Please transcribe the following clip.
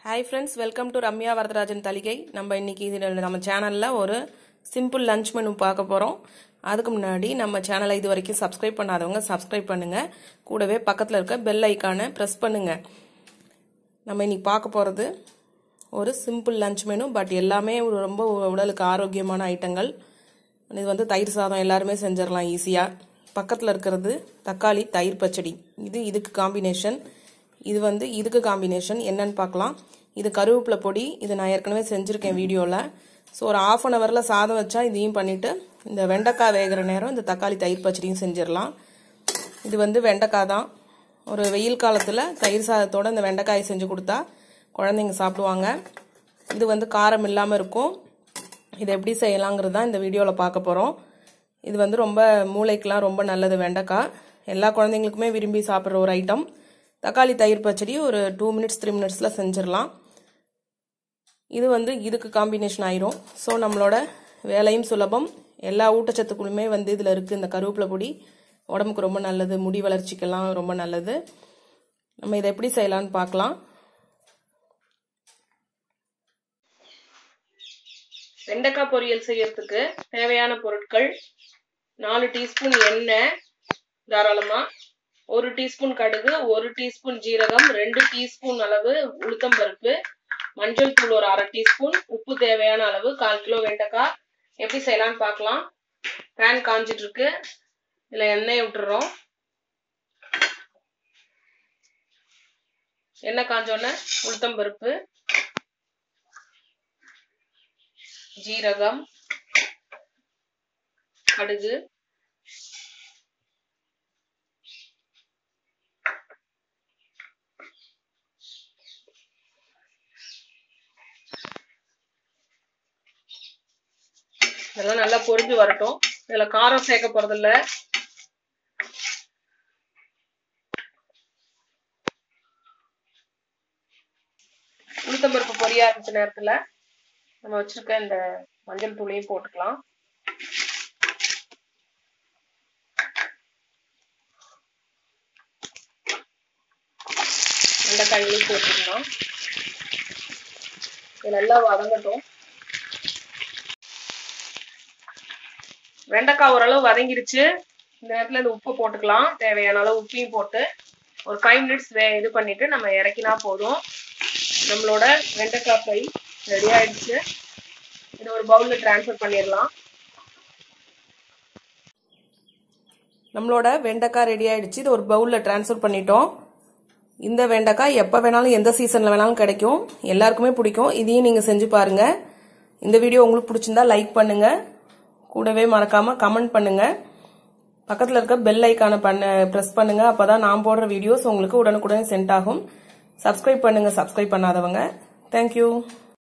hi friends welcome to Ramya Varadarajan தலிகை நம்ம இன்னைக்கு இதில் நம்ம சேனலில் ஒரு சிம்பிள் லஞ்ச் மெனு பார்க்க போகிறோம் அதுக்கு முன்னாடி நம்ம சேனலை இது வரைக்கும் சப்ஸ்கிரைப் பண்ணாதவங்க சப்ஸ்கிரைப் பண்ணுங்கள் கூடவே பக்கத்தில் இருக்க பெல் ஐக்கானை ப்ரெஸ் பண்ணுங்கள் நம்ம இன்னைக்கு பார்க்க போகிறது ஒரு சிம்பிள் லஞ்ச் மெனு பட் எல்லாமே ஒரு ரொம்ப உடலுக்கு ஆரோக்கியமான ஐட்டங்கள் இது வந்து தயிர் சாதம் எல்லாருமே செஞ்சிடலாம் ஈஸியாக பக்கத்தில் இருக்கிறது தக்காளி தயிர் பச்சடி இது இதுக்கு காம்பினேஷன் இது வந்து இதுக்கு காம்பினேஷன் என்னன்னு பார்க்கலாம் இது கருவேப்பிலை பொடி இது நான் ஏற்கனவே செஞ்சுருக்கேன் வீடியோவில் ஸோ ஒரு ஆஃப் அன் ஹவரில் சாதம் வச்சா இதையும் பண்ணிவிட்டு இந்த வெண்டைக்காய் வேகிற நேரம் இந்த தக்காளி தயிர் பச்சடியும் செஞ்சிடலாம் இது வந்து வெண்டைக்காய் தான் ஒரு வெயில் காலத்தில் தயிர் சாதத்தோடு இந்த வெண்டைக்காயை செஞ்சு கொடுத்தா குழந்தைங்க சாப்பிடுவாங்க இது வந்து காரம் இல்லாமல் இருக்கும் இது எப்படி செய்யலாங்கிறது தான் இந்த வீடியோவில் பார்க்க போகிறோம் இது வந்து ரொம்ப மூளைக்கெலாம் ரொம்ப நல்லது வெண்டைக்காய் எல்லா குழந்தைங்களுக்குமே விரும்பி சாப்பிட்ற ஒரு ஐட்டம் தக்காளி தயிர் பச்சடி ஒரு டூ மினிட்ஸ் த்ரீ மினிட்ஸில் செஞ்சிடலாம் இது வந்து இதுக்கு காம்பினேஷன் ஆயிரும் ஸோ நம்மளோட வேலையும் சுலபம் எல்லா ஊட்டச்சத்துக்களுமே வந்து இதில் இருக்குது இந்த கருவேப்பிலை பொடி உடம்புக்கு ரொம்ப நல்லது முடி வளர்ச்சிக்கெல்லாம் ரொம்ப நல்லது நம்ம இதை எப்படி செய்யலாம்னு பார்க்கலாம் வெண்டைக்காய் பொரியல் செய்யறதுக்கு தேவையான பொருட்கள் நாலு டீஸ்பூன் எண்ணெய் தாராளமாக ஒரு டீஸ்பூன் கடுகு ஒரு டீஸ்பூன் ஜீரகம் ரெண்டு டீஸ்பூன் அளவு உளுத்தம் பருப்பு மஞ்சள் தூள் ஒரு அரை டீஸ்பூன் உப்பு தேவையான அளவு கால் கிலோ வெண்டைக்காய் எப்படி செய்யலாம்னு பார்க்கலாம் பேன் காஞ்சிட்டு இருக்கு இதில் எண்ணெய் விட்டுறோம் எண்ணெய் காஞ்சோடனே உளுத்தம் பருப்பு ஜீரகம் கடுகு இதெல்லாம் நல்லா பொரிஞ்சு வரட்டும் இதுல காரம் சேர்க்க போறது இல்ல உளுத்தம்பருப்பு பொரியா இருந்துச்ச நேரத்துல நம்ம வச்சிருக்க இந்த மஞ்சள் தூளையும் போட்டுக்கலாம் வெண்டைக்காய்களையும் போட்டுக்கலாம் இது நல்லா வதங்கட்டும் வெண்டைக்காய் ஓரளவு வதங்கிருச்சு இந்த நேரத்தில் இந்த உப்பு போட்டுக்கலாம் தேவையான அளவு உப்பையும் போட்டு ஒரு ஃபைவ் மினிட்ஸ் வே இது பண்ணிட்டு நம்ம இறக்கினா போதும் நம்மளோட வெண்டைக்காய் ஃப்ரை ரெடி ஆயிடுச்சு இது ஒரு பவுலில் ட்ரான்ஸ்ஃபர் பண்ணிடலாம் நம்மளோட வெண்டைக்காய் ரெடி ஆயிடுச்சு இது ஒரு பவுலில் ட்ரான்ஸ்ஃபர் பண்ணிட்டோம் இந்த வெண்டைக்காய் எப்போ வேணாலும் எந்த சீசனில் வேணாலும் கிடைக்கும் எல்லாருக்குமே பிடிக்கும் இதையும் நீங்கள் செஞ்சு பாருங்கள் இந்த வீடியோ உங்களுக்கு பிடிச்சிருந்தா லைக் பண்ணுங்கள் கூடவே மறக்காமல் கமெண்ட் பண்ணுங்கள் பக்கத்தில் இருக்க பெல் ஐக்கானை பண்ண ப்ரெஸ் பண்ணுங்கள் அப்போ தான் நான் போடுற வீடியோஸ் உங்களுக்கு உடனுக்குடன் சென்ட் ஆகும் சப்ஸ்கிரைப் பண்ணுங்கள் சப்ஸ்கிரைப் பண்ணாதவங்க தேங்க்யூ